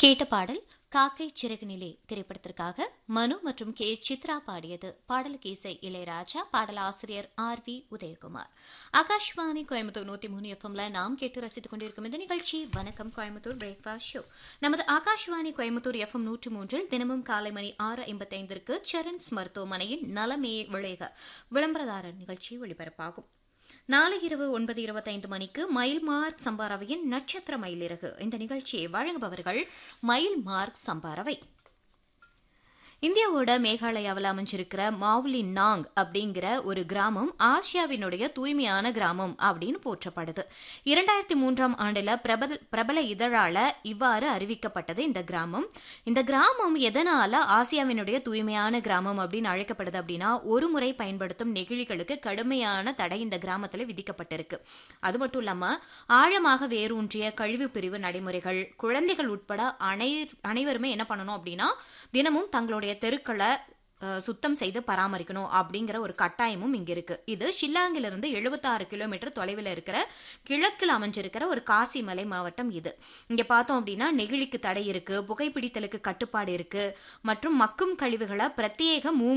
கேட்ட பாடல் காக்கை சிறகுநிலே திரைப்படத்திற்காக மனு மற்றும் கே சித்ரா பாடியது பாடலுக்கு இசை இளையராஜா பாடல் ஆசிரியர் ஆர் வி உதயகுமார் ஆகாஷ்வாணி கோயம்புத்தூர் நூத்தி மூணு எஃப்எம்ல நாம் கேட்டு ரசித்துக் கொண்டிருக்கும் இந்த நிகழ்ச்சி வணக்கம் கோயம்புத்தூர் பிரேக்ஃபாஸ்ட் ஷோ நமது ஆகாஷ்வாணி கோயம்புத்தூர் எஃப்எம் நூற்று மூன்றில் தினமும் காலை மணி ஆறு ஐம்பத்தைந்திற்கு சரண்ஸ் மருத்துவமனையின் நலமே விளைக விளம்பரதாரர் நிகழ்ச்சி ஒளிபரப்பாகும் நாளை இரவு ஒன்பது இருபத்தைந்து மணிக்கு மயில் மார்க் சம்பாரவையின் நட்சத்திர மயிலிறகு இந்த நிகழ்ச்சியை வழங்குபவர்கள் மயில் மார்க் சம்பாரவை இந்தியாவோட மேகாலயாவில் அமைஞ்சிருக்கிற மாவுலி நாங் அப்படிங்கிற ஒரு கிராமம் ஆசியாவினுடைய தூய்மையான கிராமம் அப்படின்னு போற்றப்படுது இரண்டாயிரத்தி மூன்றாம் ஆண்டுல பிரபல பிரபல இதழால இவ்வாறு அறிவிக்கப்பட்டது இந்த கிராமம் இந்த கிராமம் எதனால ஆசியாவினுடைய தூய்மையான கிராமம் அப்படின்னு அழைக்கப்படுது அப்படின்னா ஒரு முறை பயன்படுத்தும் நெகிழிகளுக்கு கடுமையான தடை இந்த கிராமத்தில் விதிக்கப்பட்டிருக்கு அது மட்டும் இல்லாம ஆழமாக வேரூன்றிய கழிவு பிரிவு நடைமுறைகள் குழந்தைகள் உட்பட அனை அனைவருமே என்ன பண்ணணும் அப்படின்னா தினமும் தங்களுடைய தெருக்களை அஹ், சுத்தம் செய்து பராமரிக்கணும் அப்படிங்கிற ஒரு கட்டாயமும் இங்க இருக்கு இது ஷில்லாங்கிலிருந்து எழுபத்தாறு கிலோமீட்டர் தொலைவில் இருக்கிற கிழக்கில் அமைஞ்சிருக்கிற ஒரு காசிமலை மாவட்டம் இது இங்க பார்த்தோம் அப்படின்னா நெகிழிக்கு தடை இருக்கு புகைப்பிடித்தலுக்கு கட்டுப்பாடு இருக்கு மற்றும் மக்கும் கழிவுகளை பிரத்யேக மூ